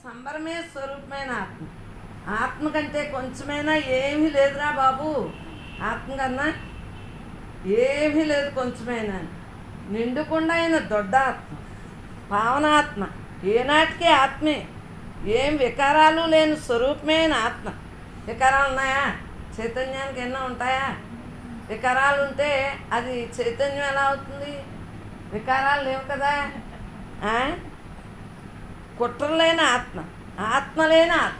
సంబరమే స్వరూపమైన ఆత్మ ఆత్మ కంటే కొంచెమైనా ఏమీ లేదురా బాబు ఆత్మ కన్నా ఏమీ లేదు కొంచెమైనా నిండుకుండా అయిన దొడ్డ ఆత్మ పావనాత్మ ఏనాటికి ఆత్మే ఏం వికారాలు లేని స్వరూపమైన ఆత్మ వికారాలు ఉన్నాయా చైతన్యానికి ఎన్నో ఉంటాయా వికారాలు ఉంటే అది చైతన్యం ఎలా అవుతుంది వికారాలు లేవు కదా ఆ? కుట్రలేని ఆత్మ ఆత్మ లేని ఆత్మ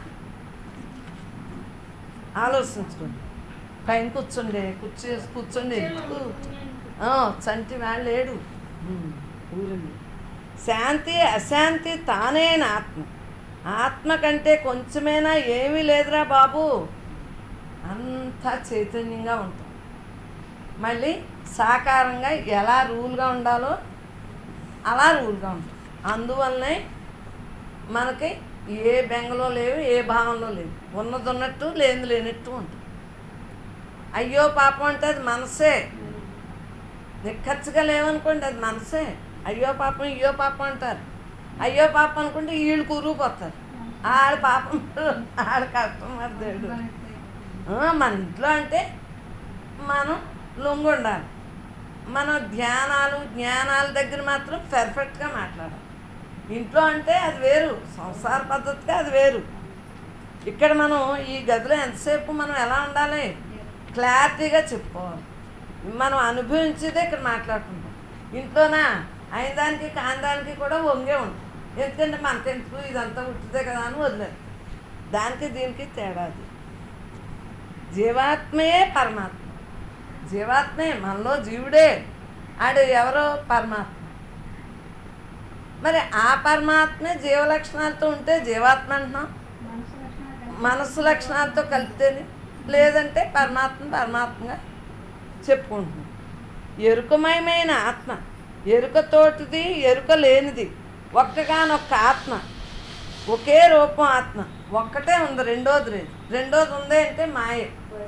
ఆలోచించుకోండి పైన కూర్చోండి కూర్చో కూర్చోండి ఎందుకు ఆ, చంటి వాళ్ళు లేడు ఉమ్, ఊరండి శాంతి అశాంతి తానేన ఆత్మ ఆత్మ కంటే కొంచెమైనా ఏమీ లేదురా బాబు అంతా చైతన్యంగా ఉంటాం మళ్ళీ సాకారంగా ఎలా రూల్గా ఉండాలో అలా రూల్గా ఉంటాం అందువల్లనే మనకి ఏ బెంగలో లేవు ఏ భావంలో లేవు ఉన్నది ఉన్నట్టు లేనిది లేనట్టు ఉంటుంది అయ్యో పాపం అంటే అది మనసే నిక్కచ్చిగా లేవనుకోండి అది మనసే అయ్యో పాపం అయ్యో పాపం అంటారు అయ్యో పాపం అనుకుంటే వీళ్ళు కూరుకుపోతారు ఆడ పాపం ఆడ కష్టం మరి దేవుడు ఆ, మన ఇంట్లో అంటే మనం లొంగి ఉండాలి మన ధ్యానాలు జ్ఞానాల దగ్గర మాత్రం పర్ఫెక్ట్గా మాట్లాడాలి ఇంట్లో అంటే అది వేరు సంసార పద్ధతిగా అది వేరు ఇక్కడ మనం ఈ గదిలో ఎంతసేపు మనం ఎలా ఉండాలి క్లారిటీగా చెప్పుకోవాలి మనం అనుభవించేదే ఇక్కడ మాట్లాడుకుంటాం ఇంట్లోనా అయిన దానికి కాని దానికి కూడా వంగే ఉంటాం ఎందుకంటే మనకెందుకు ఇదంతా ఉట్టిదే కదా అని వదిలేదు దానికి దీనికి తేడా అది జీవాత్మయే పరమాత్మ జీవాత్మే మనలో జీవుడే ఆడు ఎవరో పరమాత్మ మరి ఆ పరమాత్మే జీవ లక్షణాలతో ఉంటే జీవాత్మ అంటున్నాం మనసు లక్షణాలతో కలిపితేనే లేదంటే పరమాత్మ పరమాత్మగా చెప్పుకుంటున్నాం ఎరుకమయమైన ఆత్మ ఎరుకతోటిది ఎరుక లేనిది ఒక్కగానొక్క ఆత్మ ఒకే రూపం ఆత్మ ఒక్కటే ఉంది రెండోది లేదు రెండోది ఉంది అంటే మాయే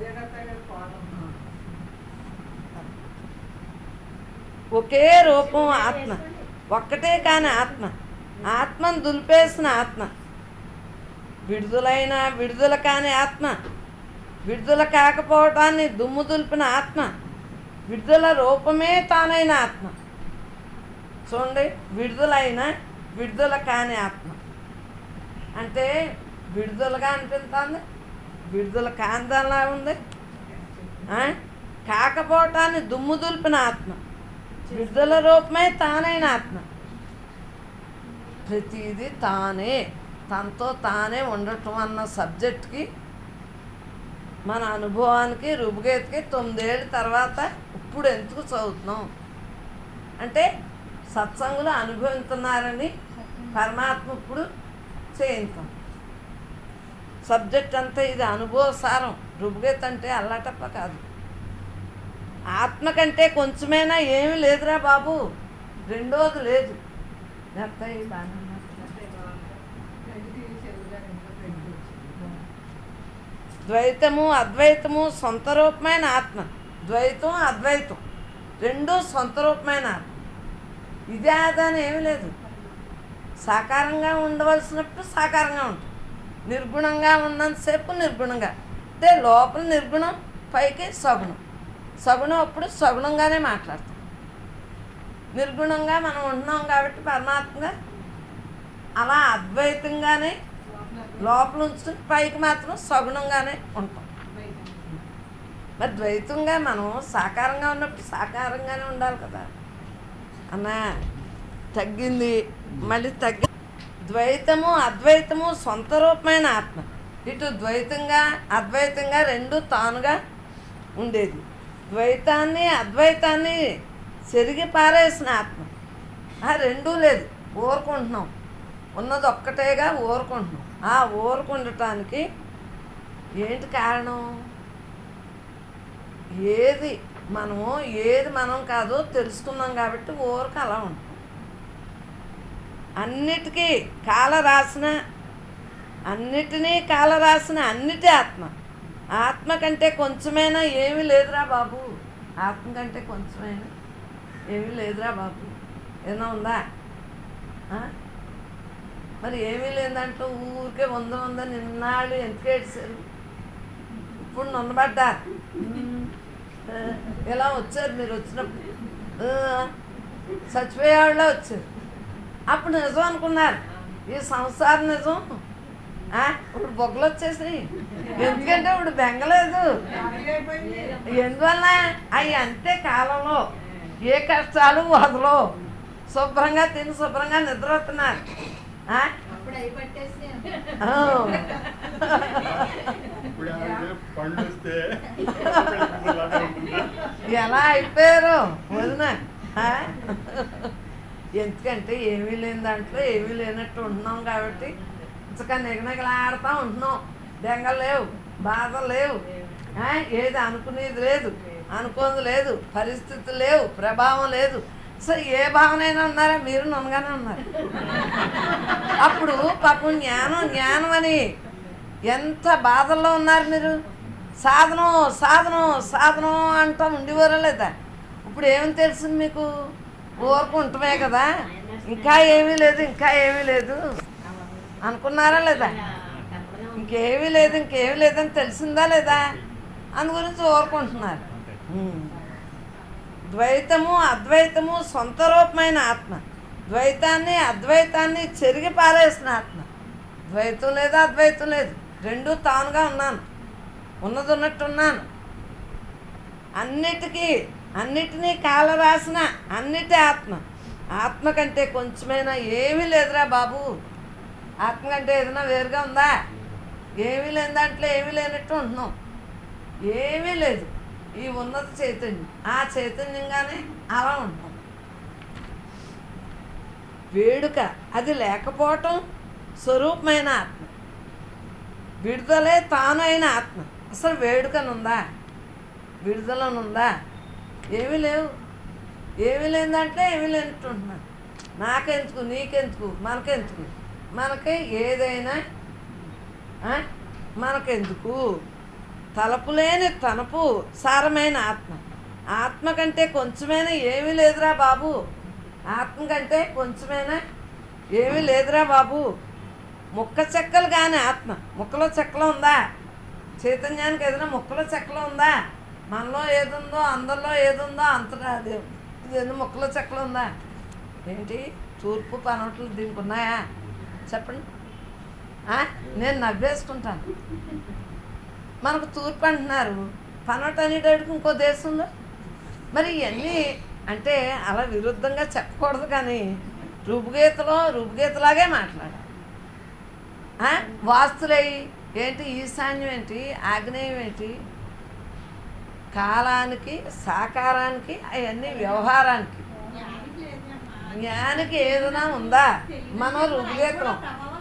ఒకే రూపం ఆత్మ ఒక్కటే కాని ఆత్మ ఆత్మను దులిపేసిన ఆత్మ విడుదలైన విడుదల కాని ఆత్మ విడుదల కాకపోవటాన్ని దుమ్ము దులిపిన ఆత్మ విడుదల రూపమే తానైన ఆత్మ చూడండి విడుదలైన విడుదల కాని ఆత్మ అంటే విడుదలగా అనిపిస్తుంది విడుదల కాందలా ఉంది ఆ? కాకపోవటాన్ని దుమ్ము దులిపిన ఆత్మ విడుదల రూపమే తానైన ఆత్మ ప్రతిదీ తానే తనతో తానే ఉండటం అన్న సబ్జెక్ట్కి మన అనుభవానికి రుబుగేతికి తొమ్మిదేళ్ళ తర్వాత ఇప్పుడు ఎందుకు చదువుతున్నాం అంటే సత్సంగులు అనుభవిస్తున్నారని పరమాత్మ ఇప్పుడు చేయించాం సబ్జెక్ట్ అంతా ఇది అనుభవసారం రుబుగేత్ అంటే అల్లాటప్ప కాదు ఆత్మ కంటే కొంచెమైనా ఏమీ లేదురా బాబు రెండోది లేదు లేకపోతే బాగానే ఉన్నారు. ద్వైతము అద్వైతము సొంత రూపమైన ఆత్మ ద్వైతం అద్వైతం రెండు సొంత రూపమైన ఆత్మ ఇదే ఆదాని ఏమీ లేదు సాకారంగా ఉండవలసినప్పుడు సాకారంగా ఉంటుంది నిర్గుణంగా ఉన్నంతసేపు నిర్గుణంగా అంటే లోపల నిర్గుణం పైకి సగుణం సగుణం అప్పుడు సగుణంగానే మాట్లాడతాం నిర్గుణంగా మనం ఉంటున్నాం కాబట్టి పరమాత్మగా అలా అద్వైతంగానే లోపల ఉంచుకుని పైకి మాత్రం సగుణంగానే ఉంటాం మరి ద్వైతంగా మనం సాకారంగా ఉన్నప్పుడు సాకారంగానే ఉండాలి కదా అన్నా తగ్గింది మళ్ళీ తగ్గి ద్వైతము అద్వైతము సొంత రూపమైన ఆత్మ ఇటు ద్వైతంగా అద్వైతంగా రెండు తానుగా ఉండేది ద్వైతాన్ని అద్వైతాన్ని చెరిగి పారేసిన ఆత్మ ఆ రెండూ లేదు ఊరుకుంటున్నాం ఉన్నది ఒక్కటేగా ఊరుకుంటున్నాం ఆ ఊరుకుండటానికి ఏంటి కారణం ఏది మనము ఏది మనం కాదో తెలుసుకున్నాం కాబట్టి ఊరికి అలా ఉంటాం అన్నిటికీ కాల రాసిన అన్నిటినీ కాల రాసిన అన్నిటి ఆత్మ ఆత్మ కంటే కొంచెమైనా ఏమీ లేదురా బాబు ఆత్మ కంటే కొంచెమైనా ఏమీ లేదురా బాబు ఏదైనా ఉందా ఆ? మరి ఏమీ లేదంటే ఊరికే ఉందా ఉందా నిన్నాళ్ళు ఎందుకు ఏడ్చారు ఇప్పుడు నన్నబడ్డారు ఆ, ఎలా వచ్చారు మీరు వచ్చినప్పుడు ఆ, చచ్చిపోయేవాళ్ళే వచ్చారు అప్పుడు నిజం అనుకున్నారు ఈ సంసారం నిజం ఆ, ఇప్పుడు బొగ్గలు వచ్చేసినాయి ఎందుకంటే ఇప్పుడు బెంగలేదు ఎందువల్ల అవి అంతే కాలంలో ఏ కష్టాలు వదలో శుభ్రంగా తిని శుభ్రంగా నిద్రపోతున్నారు ఆ? అప్పుడు అవి పట్టేసి ఆ. ఇప్పుడు ఆవిడ పండు వస్తే పిల్లలాగా ఉంటుందా? ఎలా అయిపోయారు వదిన ఆ? ఎందుకంటే ఏమీ లేని దాంట్లో ఏమీ లేనట్టు ఉంటున్నాం కాబట్టి ఇంచక నిగనగలాడుతూ ఉంటున్నాం బెంగలు లేవు బాధలు లేవు ఆ? ఏది అనుకునేది లేదు అనుకోని లేదు పరిస్థితి లేవు ప్రభావం లేదు సో ఏ భావనైనా ఉన్నారా మీరు నన్నగానే ఉన్నారు అప్పుడు పాపం జ్ఞానం జ్ఞానం అని ఎంత బాధల్లో ఉన్నారు మీరు సాధనం సాధనం సాధనం అంటూ ఉండేవారా లేదా ఇప్పుడు ఏమని తెలిసింది మీకు ఊరుకుంటమే కదా ఇంకా ఏమీ లేదు ఇంకా ఏమీ లేదు అనుకున్నారా లేదా ఇంకేమీ లేదు ఇంకేమీ లేదని తెలిసిందా లేదా అందు గురించి ఊరుకుంటున్నారు ఉమ్. ద్వైతము అద్వైతము సొంత రూపమైన ఆత్మ ద్వైతాన్ని అద్వైతాన్ని చెరిగి పారేసిన ఆత్మ ద్వైతం లేదు అద్వైతం లేదు రెండూ తానుగా ఉన్నాను ఉన్నది ఉన్నట్టు ఉన్నాను అన్నిటికీ అన్నిటినీ కాల రాసిన అన్నిటి ఆత్మ ఆత్మ కంటే కొంచెమైనా ఏమీ లేదురా బాబు ఆత్మ కంటే ఏదైనా వేరుగా ఉందా ఏమీ లేని దాంట్లో ఏమీ లేనట్టు ఉంటున్నాం ఏమీ లేదు ఈ ఉన్నత చైతన్యం ఆ చైతన్యంగానే అలా ఉంటాం వేడుక అది లేకపోవటం స్వరూపమైన ఆత్మ విడుదలే తాను అయిన ఆత్మ అసలు వేడుకనుందా విడుదలనుందా ఏమీ లేవు ఏమీ లేని దాంట్లో ఏమీ లేనట్టు ఉంటున్నాను నాకెందుకు నీకెందుకు మనకెందుకు మనకి ఏదైనా ఆ? మనకెందుకు తలపు లేని తనపు సారమైన ఆత్మ ఆత్మ కంటే కొంచెమైనా ఏమీ లేదురా బాబు ఆత్మ కంటే కొంచెమైనా ఏమీ లేదురా బాబు ముక్క చెక్కలు కానీ ఆత్మ ముక్కలో చెక్కలో ఉందా చైతన్యానికి ఏదైనా ముక్కలో చెక్కలో ఉందా మనలో ఏదుందో అందరిలో ఏదుందో అంతటా అదే ఇదేదో ముక్కలో చెక్కలో ఉందా ఏంటి తూర్పు పనోట్లు దీనికి ఉన్నాయా చెప్పండి ఆ? నేను నవ్వేసుకుంటాను మనకు తూర్పు అంటున్నారు పనోట్ అనేటడికి ఇంకో దేశంలో మరి ఇవన్నీ అంటే అలా విరుద్ధంగా చెప్పకూడదు కానీ రుబుగీతలో రుబుగీతలాగే మాట్లాడాలి ఆ? వాస్తులయ్యి ఏంటి ఈశాన్యం ఏంటి ఆగ్నేయం ఏంటి కాలానికి సాకారానికి అవన్నీ వ్యవహారానికి జ్ఞానికి ఏదైనా ఉందా మనం రుబుగీతం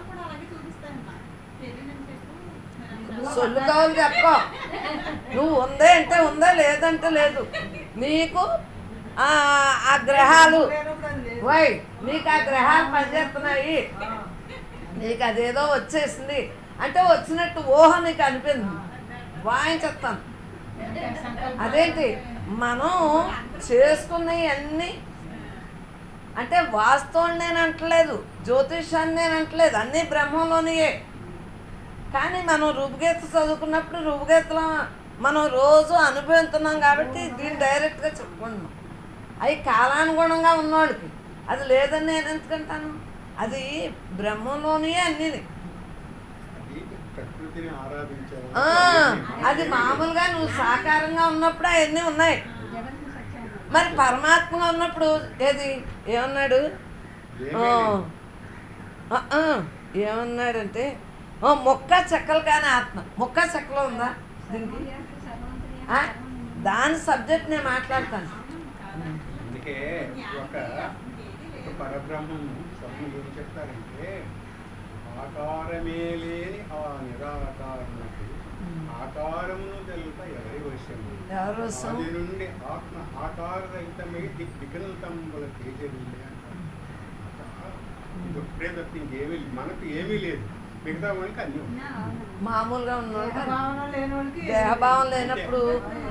సొల్లు కావాలి చెప్ప నువ్వు ఉందే అంటే ఉందా లేదంటే లేదు నీకు ఆ ఆ గ్రహాలు వై నీకు ఆ గ్రహాలు పనిచేస్తున్నాయి నీకు అదేదో వచ్చేసింది అంటే వచ్చినట్టు ఊహ నీకు అనిపింది వాయించేస్తాను అదేంటి మనం చేసుకున్నవి అన్నీ అంటే వాస్తవం నేను అంటలేదు జ్యోతిషాన్ని నేను అంటలేదు అన్నీ బ్రహ్మంలోనియే కానీ మనం రుబుగీత చదువుకున్నప్పుడు రుబుగీతలో మనం రోజు అనుభవిస్తున్నాం కాబట్టి దీన్ని డైరెక్ట్గా చెప్పుకుంటున్నాం అవి కాలానుగుణంగా ఉన్నవాడికి అది లేదని నేను ఎందుకంటాను అది బ్రహ్మంలోనే అన్నీ అది ప్రకృతిని ఆరాధించాలి ఆ, అది మామూలుగా నువ్వు సాకారంగా ఉన్నప్పుడు అవన్నీ ఉన్నాయి మరి పరమాత్మగా ఉన్నప్పుడు ఏది ఏమన్నాడు ఆ, ఆ, ఆ, ఏమన్నాడంటే ఆ, మొక్క చెక్కలు కానీ ఆత్మ మొక్క చెక్కలో ఉందా దీనికి ఆ? దాని సబ్జెక్ట్ నేను మాట్లాడతాను అందుకే ఒక ఒక పరబ్రహ్మం స్వామి ఏం చెప్తారంటే ఆకారమే లేని ఆ నిరాకారమునకు ఆకారమును తెలుప ఎవరి వశము ఎవరు వశం? ఆది నుండి ఆత్మ ఆకారరహితమై దిక్ వికృతంబుల తేజవిల్లే అంటారు ఇది ఒక్కడే తప్ప ఇంకేమీ లేదు. మనకు ఏమీ లేదు మిగతా మనకి అన్నీ ఉన్నాయి మామూలుగా ఉన్నవాళ్ళకి భావన లేని వాళ్ళకి దేహభావం లేనప్పుడు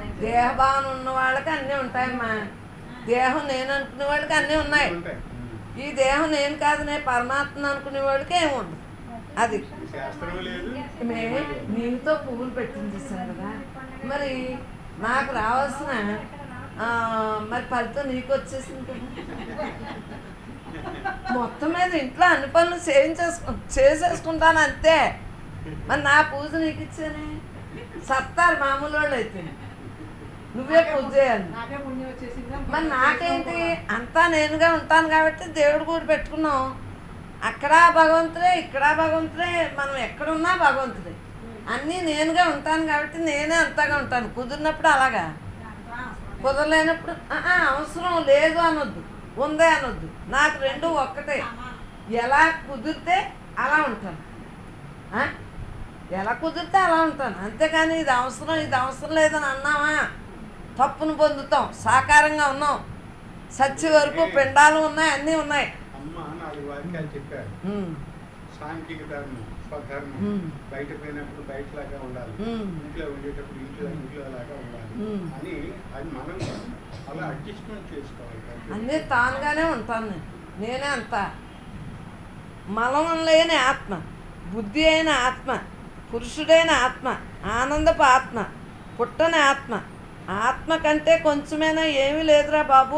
దేహభావన ఉన్న వాళ్ళకి అన్నీ ఉంటాయమ్మా దేహం నేను అనుకునే వాళ్ళకి అన్నీ ఉన్నాయి ఉంటాయి ఈ దేహం నేను కాదు నేను పరమాత్మ అనుకునే వాళ్ళకి ఏమి ఉండదు అది ఈ శాస్త్రం లేదు మే నీతో పువ్వులు పెట్టింది చూసాను కదా మరి నాకు రావాల్సిన ఆ, మరి ఫలితం నీకు వచ్చేసింది కదా మొత్తం మీద ఇంట్లో అన్ని పనులు చేయించేసుకు చేసేసుకుంటాను అంతే మరి నా పూజ నీకు ఇచ్చానే సత్తారు మామూలు వాళ్ళు అయితే నువ్వే పూజ చేయాలి నాకే పుణ్యం వచ్చేసిందా మరి నాకేంటి అంతా నేనుగా ఉంటాను కాబట్టి దేవుడు కూడా పెట్టుకున్నాం అక్కడ భగవంతుడే ఇక్కడ భగవంతుడే మనం ఎక్కడున్నా భగవంతుడే అన్నీ నేనుగా ఉంటాను కాబట్టి నేనే అంతగా ఉంటాను కుదిరినప్పుడు అలాగా కుదరలేనప్పుడు "ఆహా, అవసరం లేదు అనొద్దు ఉందే అనొద్దు నాకు రెండు ఒక్కటే ఎలా కుదిరితే అలా ఉంటాను ఆ? ఎలా కుదిరితే అలా ఉంటాను అంతేకాని ఇది అవసరం ఇది అవసరం లేదని అన్నావా తప్పును పొందుతాం సాకారంగా ఉన్నాం సచ్చి వరకు పిండాలు ఉన్నాయి అన్నీ ఉన్నాయి అమ్మ నాలుగు వాక్యాలు చెప్పారు ఉమ్, సాంఘిక ధర్మం స్వధర్మం మ్మ్. బయట పోయినప్పుడు బయటలాగా ఉండాలి మ్మ్. ఇంట్లో ఉండేటప్పుడు ఇంట్లో ఇంట్లో లాగా ఉండాలి మ్మ్. అని అది మనం అలా అడ్జస్ట్మెంట్ చేసుకోవాలి అన్నీ తానుగానే ఉంటాను నేను నేనే అంత మలం లేని ఆత్మ బుద్ధి అయిన ఆత్మ పురుషుడైన ఆత్మ ఆనందపు ఆత్మ పుట్టని ఆత్మ ఆత్మ కంటే కొంచెమైనా ఏమీ లేదురా బాబు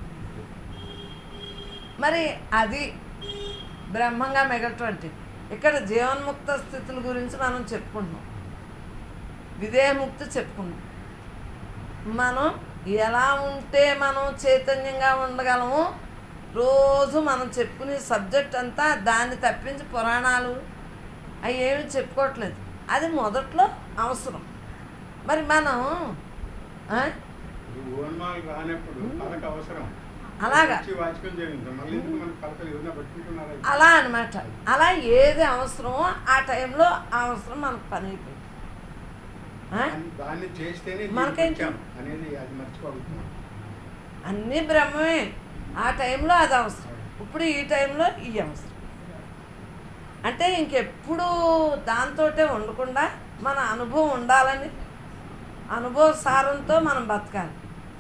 మరి అది బ్రహ్మంగా మిగలటువంటి ఇక్కడ జీవన్ముక్త స్థితుల గురించి మనం చెప్పుకుంటున్నాం విదేహముక్తి చెప్పుకున్నాం మనం ఎలా ఉంటే మనం చైతన్యంగా ఉండగలము రోజు మనం చెప్పుకునే సబ్జెక్ట్ అంతా దాన్ని తప్పించి పురాణాలు అవి ఏమి చెప్పుకోవట్లేదు అది మొదట్లో అవసరం మరి మనం ఆ, ఓన్మాలు రానప్పుడు పలక అవసరం అలాగా. వచ్చి వాచకం జరిగింది మళ్ళీ ఎందుకు మన పలకలు ఏమైనా పట్టుకుంటున్నారా అలా అనమాట అలా ఏది అవసరమో ఆ టైంలో ఆ అవసరం మనకు పని అయిపోయింది ఆ? దాన్ని- దాన్ని చేస్తేనే దీనికి మనకేంటి? వచ్చాం అనేది అది మర్చిపోతున్నాం అన్నీ బ్రహ్మమే ఆ టైంలో అది అవసరం ఇప్పుడు ఈ టైంలో ఈ అవసరం అంటే ఇంకెప్పుడు దాంతోటే ఉండకుండా మన అనుభవం ఉండాలని అనుభవ సారంతో మనం బతకాలి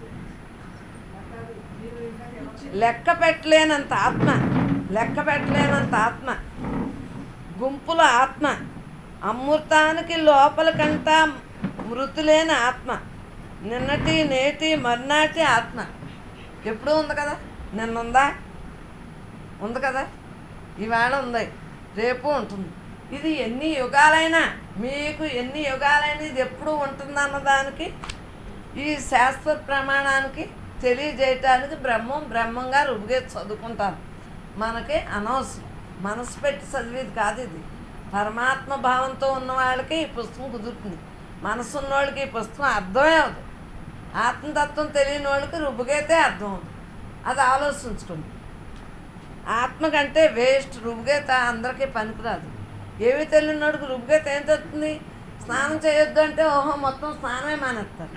లెక్క పెట్టలేనంత ఆత్మ లెక్క పెట్టలేనంత ఆత్మ గుంపుల ఆత్మ అమృతానికి లోపల కంట మృతులేని ఆత్మ నిన్నటి నేటి మర్నాటి ఆత్మ ఎప్పుడూ ఉంది కదా నిన్న ఉందా ఉంది కదా ఈవేళ ఉంది రేపు ఉంటుంది ఇది ఎన్ని యుగాలైనా మీకు ఎన్ని యుగాలైనా ఇది ఎప్పుడు ఉంటుంది అన్నదానికి ఈ శాస్త్ర ప్రమాణానికి తెలియజేయటానికి బ్రహ్మం బ్రహ్మంగా రుబ్బుగే చదువుకుంటాను మనకి అనవసరం మనసు పెట్టి చదివేది కాదు ఇది పరమాత్మ భావంతో ఉన్న వాళ్ళకి ఈ పుస్తకం కుదురుతుంది మనసు ఉన్న వాళ్ళకి ఈ పుస్తకం అర్థమే అవదు ఆత్మతత్వం తెలియని వాళ్ళకి రుబ్బుగైతే అర్థం అవుతుంది అది ఆలోచించుకోండి ఆత్మ కంటే వేస్ట్ రుబ్బుగీత అందరికీ పనికిరాదు ఏమీ తెలియనోడికి రుబ్బుగీత ఏం తెస్తుంది స్నానం చేయొద్దు అంటే ఓహో మొత్తం స్నానమే మానేస్తారు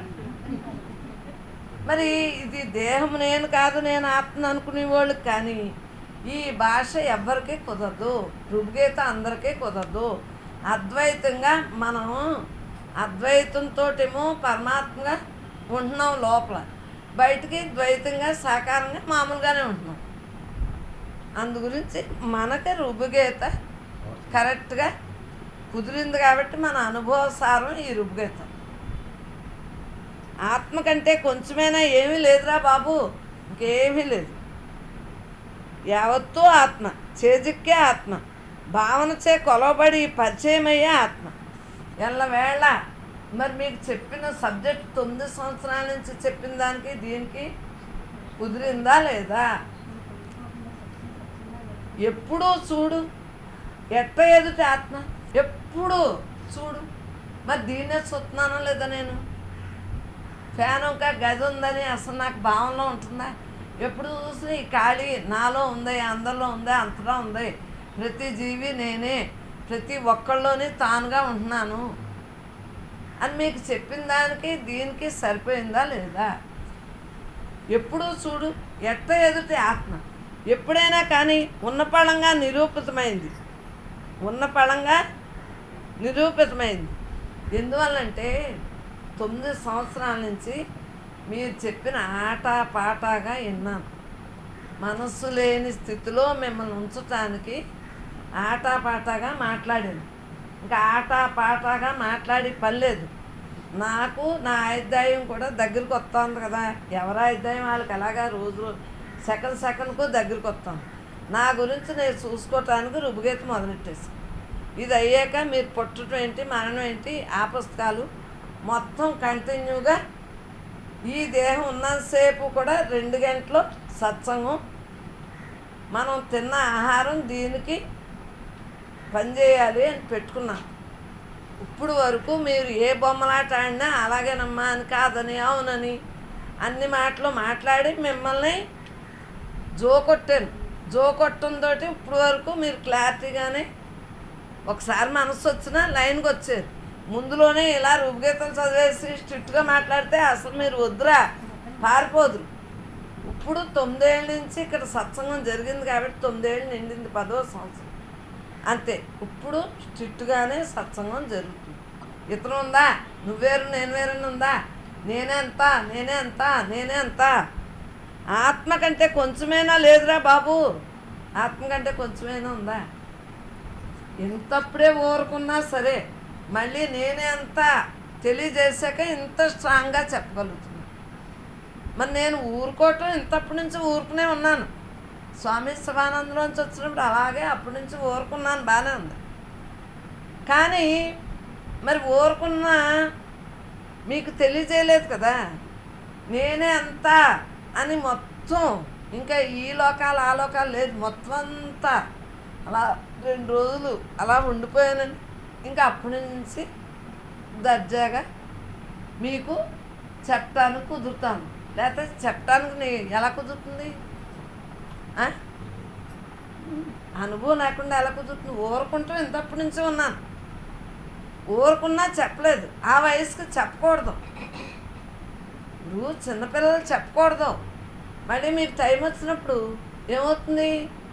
మరి ఇది దేహం నేను కాదు నేను ఆత్మ అనుకునే వాళ్ళకి కానీ ఈ భాష ఎవ్వరికీ కుదరదు రుగ్గీత అందరికీ కుదరదు అద్వైతంగా మనం అద్వైతంతో ఏమో పరమాత్మగా ఉంటున్నాం లోపల బయటికి ద్వైతంగా సాకారంగా మామూలుగానే ఉంటున్నాం అందు గురించి మనకి రుబ్బుగీత కరెక్ట్గా కుదిరింది కాబట్టి మన అనుభవ సారం ఈ రుబ్బుగీత ఆత్మ కంటే కొంచెమైనా ఏమీ లేదురా బాబు ఇంకేమీ లేదు యావత్తూ ఆత్మ చేజిక్కే ఆత్మ భావన చే కొలవబడి పరిచయమయ్యే ఆత్మ ఎల్లవేళ మరి మీకు చెప్పిన సబ్జెక్ట్ తొమ్మిది సంవత్సరాల నుంచి చెప్పిన దానికి దీనికి కుదిరిందా లేదా ఎప్పుడూ చూడు ఎట్ట ఎదుటి ఆత్మ ఎప్పుడు చూడు మరి దీన్నే చూస్తున్నానా లేదా నేను ఫ్యాన్ ఇంకా గది ఉందని అసలు నాకు భావనలో ఉంటుందా ఎప్పుడు చూసి ఈ ఖాళీ నాలో ఉంది అందరిలో ఉంది అంతలో ఉంది ప్రతి జీవి నేనే ప్రతి ఒక్కళ్ళలోని తానుగా ఉంటున్నాను అని మీకు చెప్పిన దానికి దీనికి సరిపోయిందా లేదా ఎప్పుడూ చూడు ఎట్ట ఎదుటి ఆత్మ ఎప్పుడైనా కానీ ఉన్నపళంగా నిరూపితమైంది ఉన్నపళంగా నిరూపితమైంది ఎందువల్లంటే తొమ్మిది సంవత్సరాల నుంచి మీరు చెప్పిన ఆట పాటగా విన్నాను మనస్సు లేని స్థితిలో మిమ్మల్ని ఉంచటానికి ఆటాపాటాగా మాట్లాడాను ఇంకా ఆటాపాటాగా మాట్లాడి పని లేదు నాకు నా ఆయుర్దాయం కూడా దగ్గరికి వస్తుంది కదా ఎవరి ఆయుర్దాయం వాళ్ళకి ఎలాగా రోజు రోజు సెకండ్ సెకండ్కు దగ్గరికి వస్తాం నా గురించి నేను చూసుకోవటానికి రుబ్బుగీత మొదలెట్టేసి ఇది అయ్యాక మీరు పుట్టడం ఏంటి మరణం ఏంటి ఆ పుస్తకాలు మొత్తం కంటిన్యూగా ఈ దేహం ఉన్నంతసేపు కూడా రెండు గంటలు సత్సంగం మనం తిన్న ఆహారం దీనికి పనిచేయాలి అని పెట్టుకున్నాం ఇప్పుడు వరకు మీరు ఏ బొమ్మలాట ఆడినా అలాగేనమ్మా అని కాదని అవునని అన్ని మాటలు మాట్లాడి మిమ్మల్ని జో కొట్టాను జో కొట్టంతో ఇప్పుడు వరకు మీరు క్లారిటీగానే ఒకసారి మనసు వచ్చినా లైన్కి వచ్చారు ముందులోనే ఇలా రుబ్బుగీతలు చదివేసి స్ట్రిక్ట్గా మాట్లాడితే అసలు మీరు వద్దురా పారిపోదురు ఇప్పుడు తొమ్మిదేళ్ళ నుంచి ఇక్కడ సత్సంగం జరిగింది కాబట్టి తొమ్మిదేళ్ళు నిండింది పదో సంవత్సరం అంతే ఇప్పుడు స్ట్రిక్ట్గానే సత్సంగం జరుగుతుంది ఇతను ఉందా నువ్వేరు నేను వేరని ఉందా నేనే అంత నేనే అంత నేనే అంత ఆత్మ కంటే కొంచెమైనా లేదురా బాబు ఆత్మ కంటే కొంచెమైనా ఉందా ఎంతప్పుడే ఊరుకున్నా సరే మళ్ళీ నేనే అంత తెలియజేశాక ఇంత స్ట్రాంగ్గా చెప్పగలుగుతున్నాను మరి నేను ఊరుకోవటం ఇంతప్పటి నుంచి ఊరుకునే ఉన్నాను స్వామి శివానందలోంచి వచ్చినప్పుడు అలాగే అప్పటి నుంచి ఊరుకున్నాను బాగానే ఉంది కానీ మరి ఊరుకున్నా మీకు తెలియజేయలేదు కదా నేనే అంత అని మొత్తం ఇంకా ఈ లోకాలు ఆ లోకాలు లేదు మొత్తం అంతా అలా రెండు రోజులు అలా ఉండిపోయానండి ఇంకా అప్పటి నుంచి దర్జాగా మీకు చెప్పడానికి కుదురుతాను లేకపోతే చెప్పడానికి నీ ఎలా కుదురుతుంది ఆ? అనుభవం లేకుండా ఎలా కుదురుతుంది ఊరుకుంటాం ఇంతప్పటి నుంచి ఉన్నాను ఊరుకున్నా చెప్పలేదు ఆ వయసుకి చెప్పకూడదు ఇప్పుడు చిన్నపిల్లలు చెప్పకూడదు మళ్ళీ మీకు టైం వచ్చినప్పుడు ఏమవుతుంది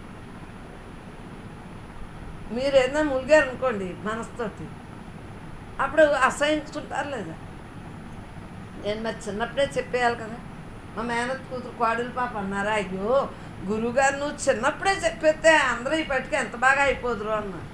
మీరు ఏదైనా ములిగారు అనుకోండి మనసుతోటి అప్పుడు అసహించుకుంటారు లేదా నేను మరి చిన్నప్పుడే చెప్పేయాలి కదా మా మేనత్ కూతురు కోడలి పాప అన్నారా అయ్యో గురువుగారు నువ్వు చిన్నప్పుడే చెప్పేస్తే అందరూ ఈ పట్టుకు ఎంత బాగా అయిపోదురు అన్నారు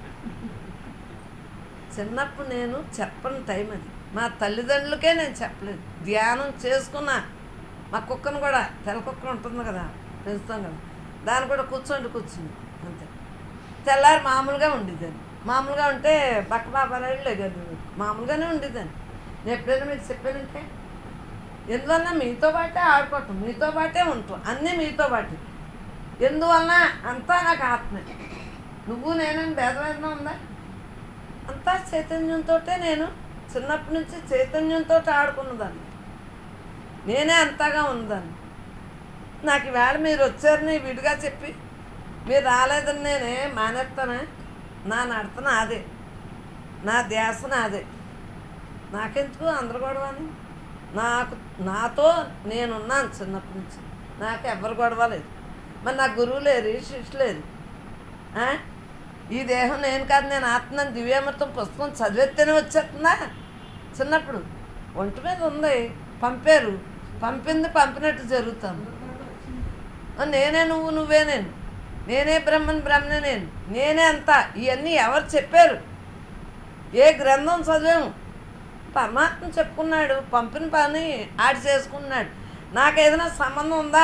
చిన్నప్పుడు నేను చెప్పని టైం అది మా తల్లిదండ్రులకే నేను చెప్పలేదు ధ్యానం చేసుకున్నా మా కుక్కను కూడా తెల్ల కుక్క ఉంటుంది కదా పెంచుతాం కదా దాన్ని కూడా కూర్చోండి కూర్చుంది అంతే తెల్లారి మామూలుగా ఉండేదాన్ని మామూలుగా ఉంటే బక్క బాబారాడు లేగదు మామూలుగానే ఉండేదాన్ని నేను ఎప్పుడైనా మీకు చెప్పానంటే ఎందువల్ల మీతో పాటే ఆడుకోవటం మీతో పాటే ఉంటాం అన్నీ మీతో పాటే ఎందువలన అంతా నాకు ఆత్మే నువ్వు నేనని భేదవేదన ఉందా అంతా చైతన్యంతో నేను చిన్నప్పటి నుంచి చైతన్యంతో ఆడుకున్నదాన్ని నేనే అంతగా ఉన్నదాన్ని నాకు ఈవేళ మీరు వచ్చారని విడిగా చెప్పి మీరు రాలేదని నేనే మానేస్తానా నా నడత నాదే నా ధ్యాస నాదే నాకెందుకు అందరు గొడవని నాకు నాతో నేనున్నాను చిన్నప్పటి నుంచి నాకు ఎవరు గొడవ లేదు మరి నా గురువు లేరు శిష్యు లేరు ఆ? ఈ దేహం నేను కాదు నేను ఆత్మని దివ్యామృతం పుస్తకం చదివేస్తేనే వచ్చేస్తుందా చిన్నప్పుడు ఒంటి మీద ఉంది పంపారు పంపింది పంపినట్టు జరుగుతాను ఆ, నేనే నువ్వు నువ్వే నేను నేనే బ్రహ్మని బ్రహ్మనే నేను నేనే అంతా ఇవన్నీ ఎవరు చెప్పారు ఏ గ్రంథం చదివాము పరమాత్మ చెప్పుకున్నాడు పంపిన పని ఆడి చేసుకున్నాడు నాకు ఏదైనా సంబంధం ఉందా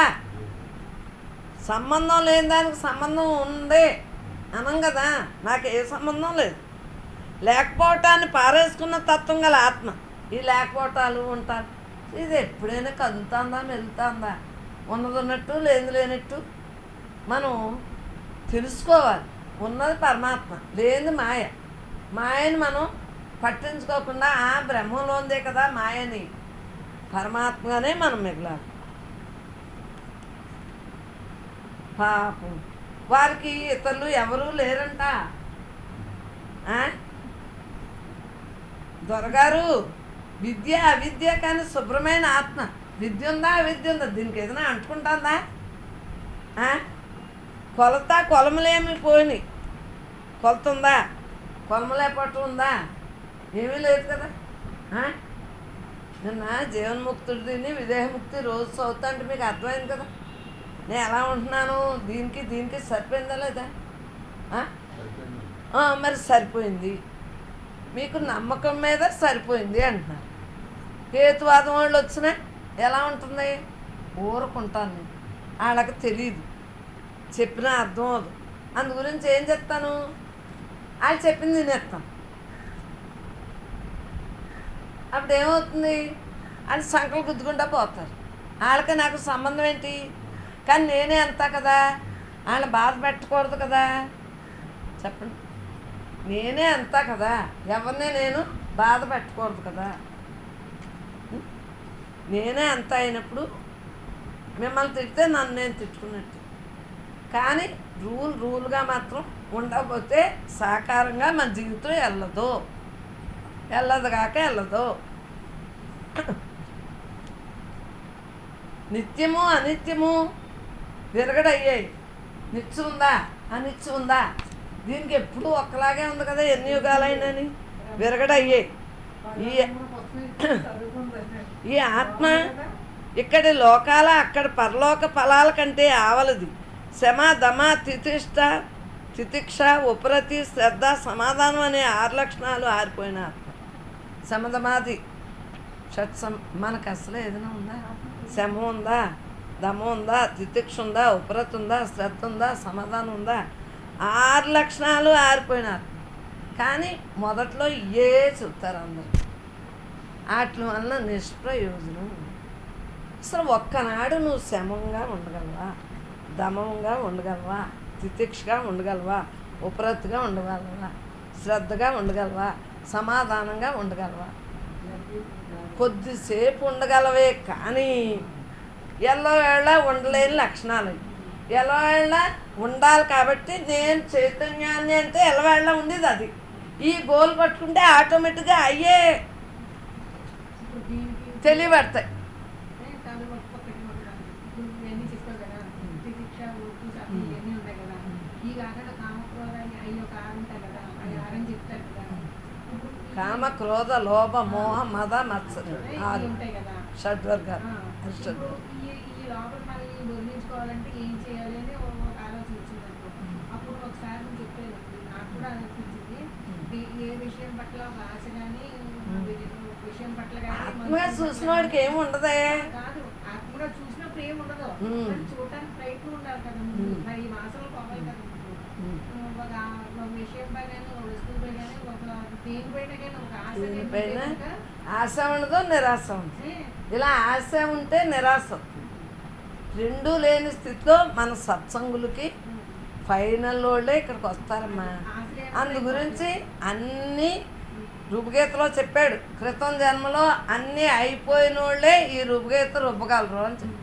సంబంధం లేని దానికి సంబంధం ఉంది అనం కదా నాకు ఏ సంబంధం లేదు లేకపోవటాన్ని పారేసుకున్న తత్వం గల ఆత్మ ఈ లేకపోవటాలు ఉంటారు ఇది ఎప్పుడైనా కదులుతుందా మెలుగుతుందా ఉన్నది ఉన్నట్టు లేని లేనట్టు మనం తెలుసుకోవాలి ఉన్నది పరమాత్మ లేనిది మాయ మాయని మనం పట్టించుకోకుండా ఆ బ్రహ్మంలో ఉందే కదా మాయని పరమాత్మగానే మనం మిగలాలి పాపం వారికి ఇతరులు ఎవరూ లేరంట ఆ? దొరగారు విద్య అవిద్య కానీ శుభ్రమైన ఆత్మ విద్య ఉందా అవిద్య ఉందా దీనికి ఏదైనా అంటుకుంటుందా ఆ? కొలత కొలమలేమి పోయినాయి కొలత ఉందా కొలమలేపట్టు ఉందా ఏమీ లేదు కదా ఆ? నిన్న జీవన్ముక్తుడిని విదేహముక్తి రోజు చదువుతా అంటే మీకు అర్థమైంది కదా నేను ఎలా ఉంటున్నాను దీనికి దీనికి సరిపోయిందా లేదా ఆ? ఆ, మరి సరిపోయింది మీకు నమ్మకం మీద సరిపోయింది అంటున్నారు హేతువాదం వాళ్ళు వచ్చినా ఎలా ఉంటుంది ఊరుకుంటాను నేను వాళ్ళకి తెలియదు చెప్పినా అర్థం అవదు అందు గురించి ఏం చెప్తాను వాళ్ళు చెప్పింది తినేస్తాను అప్పుడు ఏమవుతుంది అని సంకలు గుద్దుకుంటా పోతారు వాళ్ళకి నాకు సంబంధం ఏంటి కానీ నేనే అంతా కదా వాళ్ళని బాధ పెట్టకూడదు కదా చెప్పండి నేనే అంతా కదా ఎవరిని నేను బాధ పెట్టకూడదు కదా ఉం? నేనే అంత అయినప్పుడు మిమ్మల్ని తిడితే నన్ను నేను తిట్టుకున్నట్టు కానీ రూల్ రూల్గా మాత్రం ఉండకపోతే సాకారంగా మన జీవితం వెళ్ళదు వెళ్ళదు కాక వెళ్ళదు నిత్యము అనిత్యము విరగడయ్యాయి నిత్యం ఉందా అనిత్యం ఉందా దీనికి ఎప్పుడు ఒక్కలాగే ఉంది కదా ఎన్ని యుగాలైనని విరగడయ్యాయి ఈ ఈ ఆత్మ ఇక్కడి లోకాల అక్కడ పరలోక ఫలాల కంటే ఆవలది శమ దమ తితిష్ట తితిక్ష ఉపరతి శ్రద్ధ సమాధానం అనే ఆరు లక్షణాలు ఆరిపోయిన ఆత్మ శమదమాది షట్సం మనకు అసలు ఏదైనా ఉందా శమ ఉందా దమ ఉందా తితిక్ష ఉందా ఉపరతి ఉందా శ్రద్ధ ఉందా సమాధానం ఉందా ఆరు లక్షణాలు ఆరిపోయినారు కానీ మొదట్లో ఇయే చెప్తారు అందరు వాటి వల్ల నిష్ప్రయోజనం అసలు ఒక్కనాడు నువ్వు శమంగా ఉండగలవా దమంగా ఉండగలవా తితిక్షగా ఉండగలవా ఉపరతిగా ఉండగలవా శ్రద్ధగా ఉండగలవా సమాధానంగా ఉండగలవా కొద్దిసేపు ఉండగలవే కానీ ఎల్లవేళ ఉండలేని లక్షణాలు అవి. ఎల్లవేళ ఉండాలి కాబట్టి నేను చైతన్యాన్ని అంటే ఎల్లవేళ ఉండేది అది ఈ గోల్ పట్టుకుంటే ఆటోమేటిక్గా అయ్యే తెలియబడతాయి కామ క్రోధ లోభ మోహ మద మత్సర ఆరు షడ్వర్గాలు షడ్వర్గాలు ఈ లోపల మళ్ళీ వదిలించుకోవాలంటే ఏం చేయాలి అని ఒక ఆలోచన వచ్చింది అనుకో అప్పుడు ఒకసారి నువ్వు చెప్పేది నాకు కూడా అనిపించింది ఏ- ఏ విషయం పట్ల ఒక ఆశ కానీ విషయం పట్ల కానీ ఆత్మగా చూసిన వాడికి ఏమి ఉండదే కాదు ఆత్మగా చూసినప్పుడు ఏం ఉండదు మ్మ్. కానీ చూడటానికి ప్రయత్నం ఉండాలి కదా ముందు. మ్మ్. మరి ఈ వాసనలు పోవాలి కదా ముందు. మ్మ్. ఒక ఒక విషయం పైన ఒక వస్తువు పైన ఒక దేనిపైన కానీ ఒక ఆశ అనేది దీనిపైన ఉంటే కనుక, ఆశ ఉండదు నిరాశ ఉండదు ఏ, ఇలా ఆశ ఉంటే నిరాశ వస్తుంది. రెండూ లేని స్థితిలో మన సత్సంగులకి ఫైనల్ వాళ్ళే ఇక్కడికి వస్తారమ్మా ఆశ లేని అందు గురించి అన్నీ రుబుగీతలో చెప్పాడు క్రితం జన్మలో అన్నీ అయిపోయిన వాళ్ళే ఈ రుబుగీత రుబ్బగలరు అని చెప్పి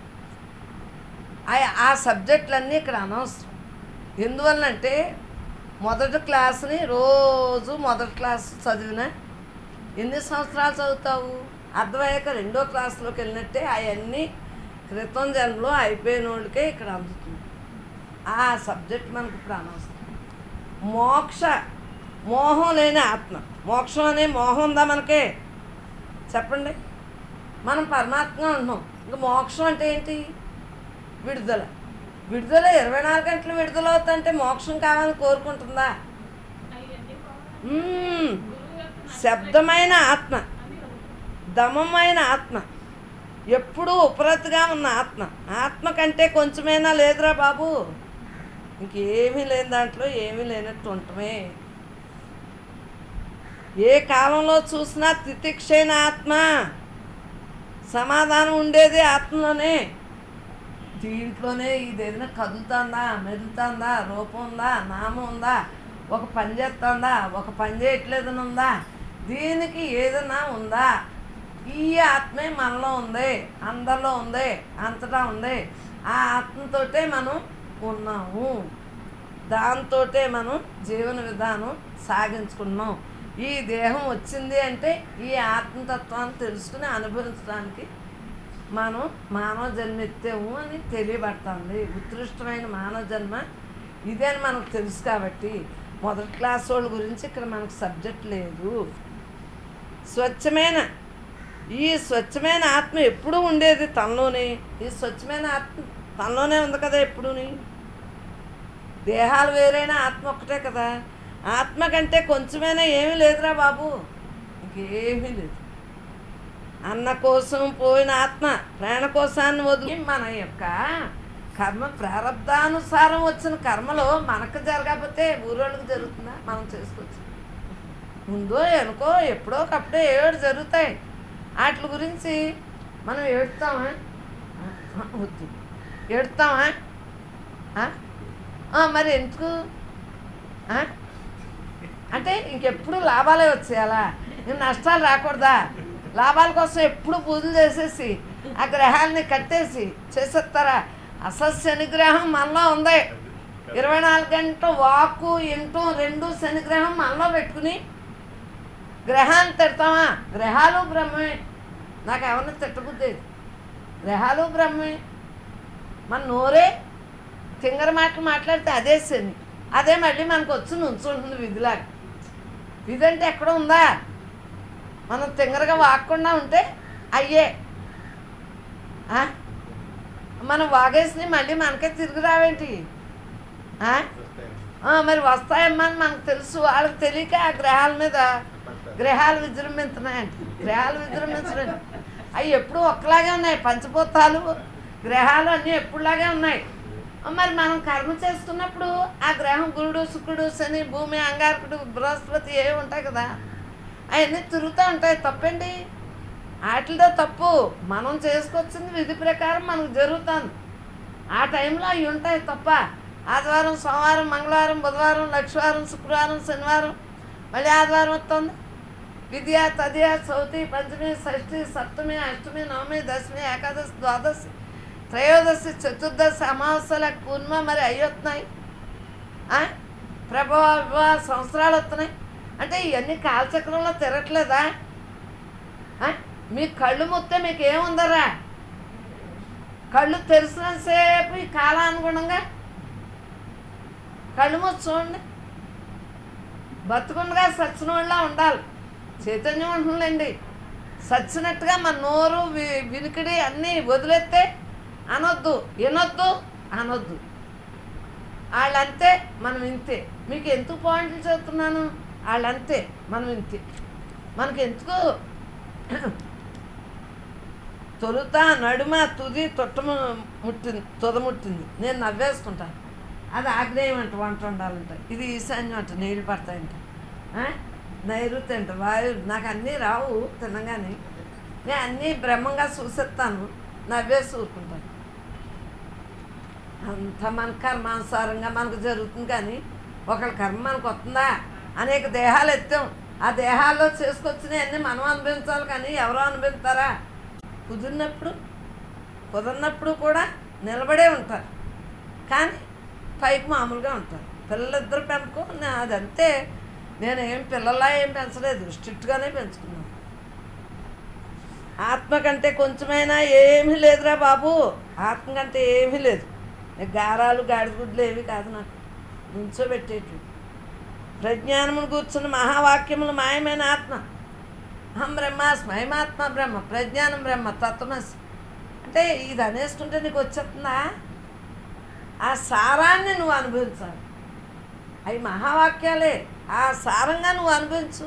ఆ- ఆ సబ్జెక్టులన్నీ ఇక్కడ అనవసరం ఎందువల్లంటే మొదటి క్లాస్ని రోజు మొదటి క్లాస్ చదివినా ఎన్ని సంవత్సరాలు చదువుతావు అర్థమయ్యాక రెండో క్లాస్లోకి వెళ్ళినట్టే అవన్నీ క్రితం జన్మలో అయిపోయిన వాళ్ళకే ఇక్కడ అందుతుంది ఆ సబ్జెక్ట్ మనకి ఇప్పుడు అనవసరం మోక్ష మోహం లేని ఆత్మ మోక్షం అనే మోహం ఉందా మనకే చెప్పండి మనం పరమాత్మ ఉంటున్నాం ఇంకా మోక్షం అంటే ఏంటి విడుదల విడుదల ఇరవై నాలుగు గంటలు విడుదల అవుతుంటే మోక్షం కావాలని కోరుకుంటుందా మ్మ్. శబ్దమైన ఆత్మ దమమైన ఆత్మ ఎప్పుడూ ఉపరతిగా ఉన్న ఆత్మ ఆత్మ కంటే కొంచెమైనా లేదురా బాబు ఇంకేమీ లేని దాంట్లో ఏమీ లేనట్టు ఉండటమే ఏ కాలంలో చూసినా తితిక్షైన ఆత్మ సమాధానం ఉండేది ఆత్మలోనే దీంట్లోనే ఇది ఏదైనా కదులుతుందా మెదులుతుందా రూపం ఉందా నామం ఉందా ఒక పని చేస్తుందా ఒక పని చేయట్లేదని ఉందా దీనికి ఏదైనా ఉందా ఈ ఆత్మే మనలో ఉంది అందరిలో ఉంది అంతటా ఉంది ఆ ఆత్మతోటే మనం ఉన్నాము దాంతోటే మనం జీవన విధానం సాగించుకున్నాం ఈ దేహం వచ్చింది అంటే ఈ ఆత్మతత్వాన్ని తెలుసుకుని అనుభవించడానికి మనం మానవ జన్మ ఎత్తాము అని తెలియబడుతుంది ఉత్కృష్టమైన మానవ జన్మ ఇదే అని మనకు తెలుసు కాబట్టి మొదటి క్లాస్ వాళ్ళ గురించి ఇక్కడ మనకు సబ్జెక్ట్ లేదు స్వచ్ఛమైన ఈ స్వచ్ఛమైన ఆత్మ ఎప్పుడూ ఉండేది తనలోనే ఈ స్వచ్ఛమైన ఆత్మ తనలోనే ఉంది కదా ఎప్పుడుని దేహాలు వేరైనా ఆత్మ ఒక్కటే కదా ఆత్మ కంటే కొంచెమైనా ఏమీ లేదురా బాబు ఇంకేమీ లేదు అన్న కోసం పోయిన ఆత్మ ప్రాణ కోసాన్ని వదిలి మన యొక్క కర్మ ప్రారంధానుసారం వచ్చిన కర్మలో మనకు జరగకపోతే ఊరోళ్ళకి జరుగుతుందా మనం చేసుకోవచ్చు ముందో వెనుకో ఎప్పుడో ఒకప్పుడే ఏడు జరుగుతాయి వాటి గురించి మనం ఏడుతామా ఆ, వద్దు ఏడుతామా ఆ? ఆ, మరి ఎందుకు ఆ? అంటే ఇంకెప్పుడు లాభాలే వచ్చేయాలా ఇంక నష్టాలు రాకూడదా లాభాల కోసం ఎప్పుడు పూజలు చేసేసి ఆ గ్రహాలని కట్టేసి చేసేస్తారా అసలు శనిగ్రహం మనలో ఉంది ఇరవై నాలుగు గంటలు వాకు ఇంటం రెండు శనిగ్రహం మనలో పెట్టుకుని గ్రహాన్ని తిడతామా గ్రహాలు బ్రహ్మే నాకు ఎవరిని తిట్టబుద్ది గ్రహాలు బ్రహ్మే మన నోరే తింగర మాటలు మాట్లాడితే అదే శని అదే మళ్ళీ మనకు వచ్చి నుంచుంటుంది విధిలాగా విధి అంటే ఎక్కడ ఉందా మనం తింగరగా వాక్కుండా ఉంటే అయ్యే ఆ? మనం వాగేసి మళ్ళీ మనకే తిరిగి రావేంటి ఆ? ఆ, మరి వస్తాయమ్మా అని మనకు తెలుసు వాళ్ళకి తెలియక ఆ గ్రహాల మీద గ్రహాలు విజృంభిస్తున్నాయంట గ్రహాలు విజృంభించడం అవి ఎప్పుడు ఒక్కలాగే ఉన్నాయి పంచభూతాలు గ్రహాలు అన్నీ ఎప్పుడులాగే ఉన్నాయి మరి మనం కర్మ చేస్తున్నప్పుడు ఆ గ్రహం గురుడు శుక్రుడు శని భూమి అంగారకుడు బృహస్పతి ఏవి ఉంటాయి కదా అవన్నీ తిరుగుతూ ఉంటాయి తప్పండి వాటితో తప్పు మనం చేసుకొచ్చింది విధి ప్రకారం మనకు జరుగుతుంది ఆ టైంలో అవి ఉంటాయి తప్ప ఆదివారం సోమవారం మంగళవారం బుధవారం లక్షవారం శుక్రవారం శనివారం మళ్ళీ ఆదివారం వస్తుంది విద్య తదియ చవితి పంచమి షష్ఠి సప్తమి అష్టమి నవమి దశమి ఏకాదశి ద్వాదశి త్రయోదశి చతుర్దశి అమావాస్యల పూర్ణిమ మరి అవి వస్తున్నాయి ఆ? ప్రభవ వివాహ సంవత్సరాలు వస్తున్నాయి అంటే ఇవన్నీ కాలచక్రంలో తిరగట్లేదా ఆ? మీ కళ్ళు ముత్తే మీకు ఏముందరా కళ్ళు తెరిసినంతసేపు ఈ కాలానుగుణంగా కళ్ళు మూసి చూడండి బతుకుండగా సచ్చిన వాళ్ళ ఉండాలి చైతన్యం ఉంటుందండి సచ్చినట్టుగా మన నోరు వి- వినికిడి అన్నీ వదిలేస్తే అనొద్దు వినొద్దు అనొద్దు వాళ్ళంతే మనం ఇంతే మీకు ఎందుకు పాయింట్లు చెప్తున్నాను వాళ్ళంతే మనం ఇంతే మనకి ఎందుకు తొలుత నడుమ తుది తొట్టము ముట్టింది తొదముట్టింది నేను నవ్వేసుకుంటాను అది ఆగ్నేయం అంట వంట ఉండాలంట ఇది ఈశాన్యం అంట నీళ్ళు పడతాయంట ఆ? నైరుతి అంట వాయు నాకు అన్నీ రావు తినగానే నేను అన్నీ బ్రహ్మంగా చూసేస్తాను నవ్వేసి ఊరుకుంటాను అంత మన కర్మానుసారంగా మనకు జరుగుతుంది కానీ ఒకళ్ళ కర్మ మనకు వస్తుందా అనేక దేహాలు ఎత్తాం ఆ దేహాల్లో చేసుకొచ్చినవి అన్నీ మనం అనుభవించాలి కానీ ఎవరో అనుభవిస్తారా కుదిరినప్పుడు కుదరినప్పుడు కూడా నిలబడే ఉంటారు కానీ పైకి మామూలుగా ఉంటారు పిల్లలిద్దరు పెంపకం నా- అదంతే నేను ఏం పిల్లలా ఏం పెంచలేదు స్ట్రిక్ట్గానే పెంచుకున్నాను ఆత్మ కంటే కొంచెమైనా ఏమీ లేదురా బాబు ఆత్మ కంటే ఏమీ లేదు ఈ గారాలు గాడిగుడ్లు ఏవి కాదు నాకు నుంచోబెట్టేటివి ప్రజ్ఞానమును కూర్చున్న మహావాక్యములు మాయమైన ఆత్మ అహం బ్రహ్మాస్మి అయమాత్మ బ్రహ్మ ప్రజ్ఞానం బ్రహ్మ తత్వమసి అంటే ఇది అనేస్తుంటే నీకు వచ్చేస్తుందా ఆ సారాన్ని నువ్వు అనుభవించాలి అవి మహావాక్యాలే ఆ సారంగా నువ్వు అనుభవించు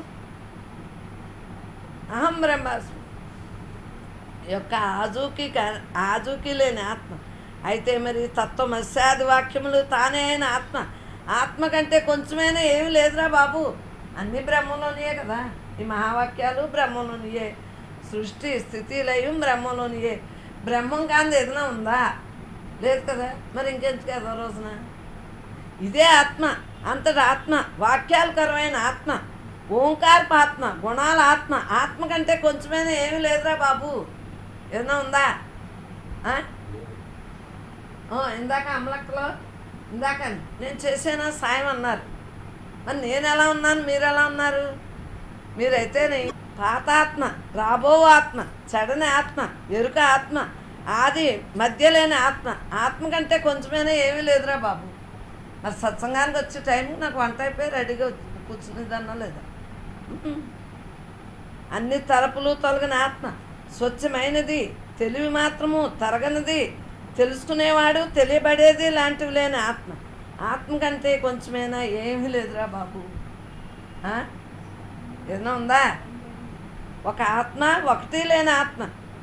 అహం బ్రహ్మాస్మి యొక్క ఆజూకి కా- ఆజూకి లేని ఆత్మ అయితే మరి తత్వమస్యాది వాక్యములు తానే అయిన ఆత్మ ఆత్మ కంటే కొంచెమైనా ఏమీ లేదురా బాబు అన్ని బ్రహ్మంలోనియే కదా ఈ మహావాక్యాలు బ్రహ్మంలోనియే సృష్టి స్థితి లయం బ్రహ్మంలోనియే బ్రహ్మం కాంది ఏదైనా ఉందా లేదు కదా మరి ఇంకెందుకు ఏదో రోజున ఇదే ఆత్మ అంతటి ఆత్మ వాక్యాలకరమైన ఆత్మ ఓంకారపు ఆత్మ గుణాల ఆత్మ ఆత్మ కంటే కొంచెమైనా ఏమీ లేదురా బాబు ఏదైనా ఉందా ఆ? ఓ, ఇందాక అమలక్కలో ఇందాక నేను చేసేనా సాయం అన్నారు మరి నేను ఎలా ఉన్నాను మీరు ఎలా ఉన్నారు మీరైతేనే పాతాత్మ రాబో ఆత్మ చెడని ఆత్మ ఎరుక ఆత్మ ఆది మధ్య లేని ఆత్మ ఆత్మ కంటే కొంచెమైనా ఏమీ లేదురా బాబు మరి సత్సంగానికి వచ్చే టైంకి నాకు వంట అయిపోయి రెడీగా వచ్చి కూర్చునేదన్నా లేదా ఉమ్మ్. అన్ని తరపులు తొలగిన ఆత్మ స్వచ్ఛమైనది తెలివి మాత్రము తరగనిది తెలుసుకునేవాడు తెలియబడేది లాంటివి లేని ఆత్మ ఆత్మ కంటే కొంచెమైనా ఏమీ లేదురా బాబు ఆ? ఏదైనా ఉందా ఒక ఆత్మ ఒకటి లేని ఆత్మ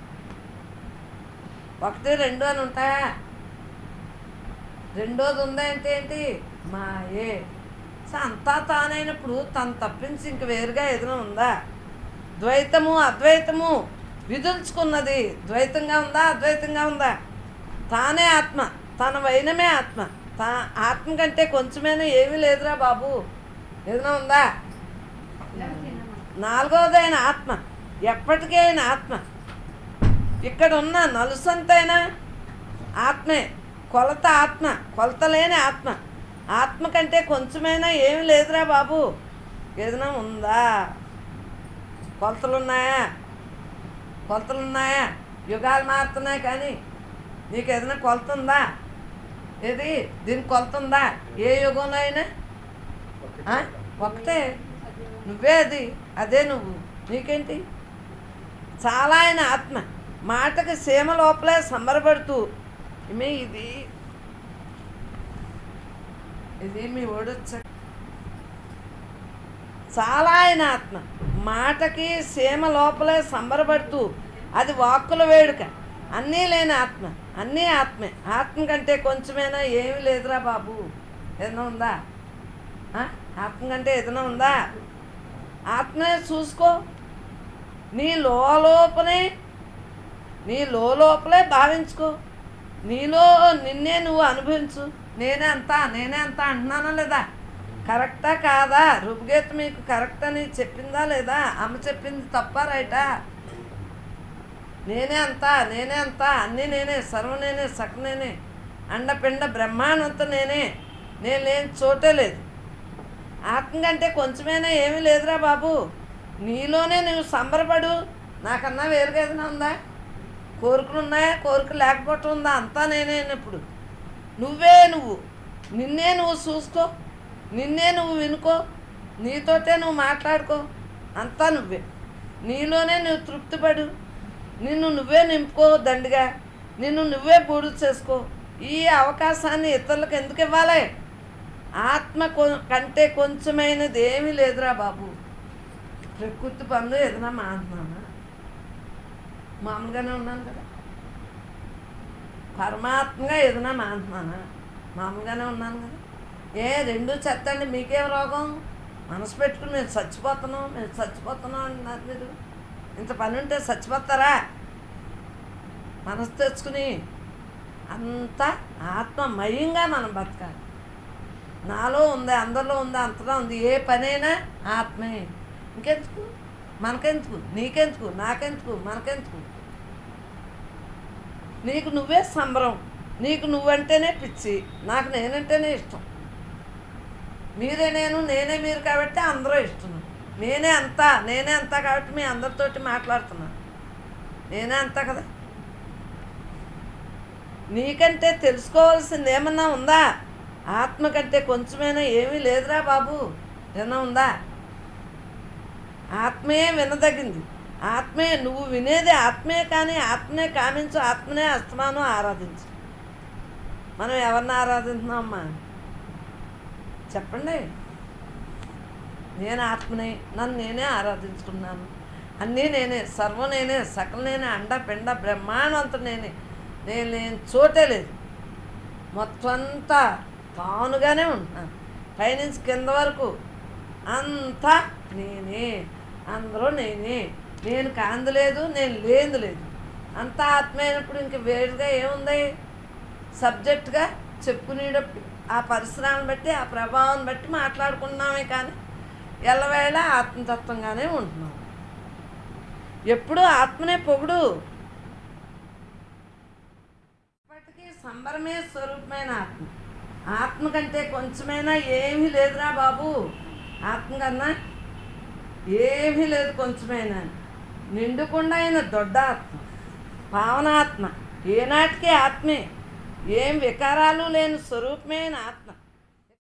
ఒకటి రెండు అని ఉంటాయా రెండోది ఉందా అంటే ఏంటి మాయే సో అంతా తానైనప్పుడు తను తప్పించి ఇంక వేరుగా ఏదైనా ఉందా ద్వైతము అద్వైతము విదుల్చుకున్నది ద్వైతంగా ఉందా అద్వైతంగా ఉందా తానే ఆత్మ తన వైనమే ఆత్మ తా ఆత్మ కంటే కొంచెమైనా ఏమీ లేదురా బాబు ఏదైనా ఉందా నాలుగవదైన ఆత్మ ఎప్పటికీ అయిన ఆత్మ ఇక్కడ ఉన్న నలుసంతైనా ఆత్మే కొలత ఆత్మ కొలత లేని ఆత్మ ఆత్మ కంటే కొంచెమైనా ఏమి లేదురా బాబు ఏదైనా ఉందా కొలతలు ఉన్నాయా కొలతలు ఉన్నాయా యుగాలు మారుతున్నాయి కానీ నీకు ఏదైనా కొలత ఉందా ఏది దీనికి కొలత ఉందా ఏ యుగంలో అయినా ఆ? ఒకటే నువ్వే అది అదే నువ్వు నీకేంటి చాలా ఆయన ఆత్మ మాటకి సీమ లోపలే సంబరపడుతూ మీ ఇది ఇది మీ ఓడొచ్చ చాలా ఆయన ఆత్మ మాటకి సీమ లోపలే సంబరపడుతూ అది వాక్కుల వేడుక అన్నీ లేని ఆత్మ అన్నీ ఆత్మే ఆత్మ కంటే కొంచెమైనా ఏమీ లేదురా బాబు ఏదైనా ఉందా ఆ? ఆత్మ కంటే ఏదైనా ఉందా ఆత్మనే చూసుకో నీ లోపలే నీ లోపలే భావించుకో నీలో నిన్నే నువ్వు అనుభవించు నేనే అంతా నేనే అంతా అంటున్నానా లేదా కరెక్టా కాదా రుపుగీత మీకు కరెక్ట్ అని చెప్పిందా లేదా అమ్మ చెప్పింది తప్ప రైటా నేనే అంతా నేనే అంతా అన్నీ నేనే సర్వ నేనే సక నేనే అండపిండ బ్రహ్మాండంతా నేనే నేను లేని చోటే లేదు ఆత్మ కంటే కొంచెమైనా ఏమీ లేదురా బాబు నీలోనే నువ్వు సంబరపడు నాకన్నా వేరుగా ఏదైనా ఉందా కోరికలు ఉన్నాయా కోరిక లేకపోవటం ఉందా అంతా నేనే ఇప్పుడు నువ్వే నువ్వు నిన్నే నువ్వు చూసుకో నిన్నే నువ్వు వినుకో నీతోటే నువ్వు మాట్లాడుకో అంతా నువ్వే నీలోనే నువ్వు తృప్తిపడు నిన్ను నువ్వే నింపుకో దండిగా నిన్ను నువ్వే పూడు చేసుకో ఈ అవకాశాన్ని ఇతరులకు ఎందుకు ఇవ్వాలి ఆత్మ కొ- కంటే కొంచెమైనది ఏమీ లేదురా బాబు ప్రకృతి పనులు ఏదైనా మాట్లాడినా మామూలుగానే ఉన్నాను కదా పరమాత్మగా ఏదైనా మాట్లాడినా మామూలుగానే ఉన్నాను కదా ఏ రెండు చెత్త అండి మీకేం రోగం మనసు పెట్టుకుని మేము చచ్చిపోతున్నాం మేము చచ్చిపోతున్నాం అంటున్నారు మీరు ఇంత పని ఉంటే చచ్చిపోతారా మనసు తెచ్చుకుని అంతా ఆత్మమయంగా మనం బతకాలి నాలో ఉంది అందరిలో ఉంది అంతలో ఉంది ఏ పనైనా ఆత్మే ఇంకెందుకు మనకెందుకు నీకెందుకు నాకెందుకు మనకెందుకు నీకు నువ్వే సంబరం నీకు నువ్వంటేనే పిచ్చి నాకు నేనంటేనే ఇష్టం మీరే నేను నేనే మీరు కాబట్టి అందరూ ఇష్టం నేనే అంతా నేనే అంతా కాబట్టి మీ అందరితోటి మాట్లాడుతున్నాను నేనే అంతా కదా నీకంటే తెలుసుకోవాల్సింది ఏమన్నా ఉందా ఆత్మ కంటే కొంచెమైనా ఏమీ లేదురా బాబు ఏమన్నా ఉందా ఆత్మయే వినదగింది ఆత్మే నువ్వు వినేది ఆత్మే కానీ ఆత్మనే కామించు ఆత్మనే అస్తమానం ఆరాధించు మనం ఎవరిని ఆరాధిస్తున్నామమ్మా చెప్పండి నేను ఆత్మనే నన్ను నేనే ఆరాధించుకున్నాను అన్నీ నేనే సర్వం నేనే సకల నేనే అండ పిండ బ్రహ్మాండంత నేనే నేను లేని చోటే లేదు మొత్తం అంతా తానుగానే ఉంటున్నాను పైనుంచి కింద వరకు అంతా నేనే అందరూ నేనే నేను కాంది లేదు నేను లేనిది లేదు అంతా ఆత్మ అయినప్పుడు ఇంక వేరుగా ఏముంది సబ్జెక్ట్గా చెప్పుకునేటప్పుడు ఆ పరిసరాలను బట్టి ఆ ప్రభావం బట్టి మాట్లాడుకున్నామే కానీ ఎల్లవేళ ఆత్మతత్వంగానే ఉంటున్నాం ఎప్పుడూ ఆత్మనే పొగుడు ఇప్పటికీ సంబరమే స్వరూపమైన ఆత్మ ఆత్మ కంటే కొంచెమైనా ఏమీ లేదురా బాబు ఆత్మ కన్నా ఏమీ లేదు కొంచెమైనా నిండుకుండా అయిన దొడ్డ ఆత్మ పావనాత్మ ఏనాటికి ఆత్మే ఏం వికారాలు లేని స్వరూపమైన ఆత్మ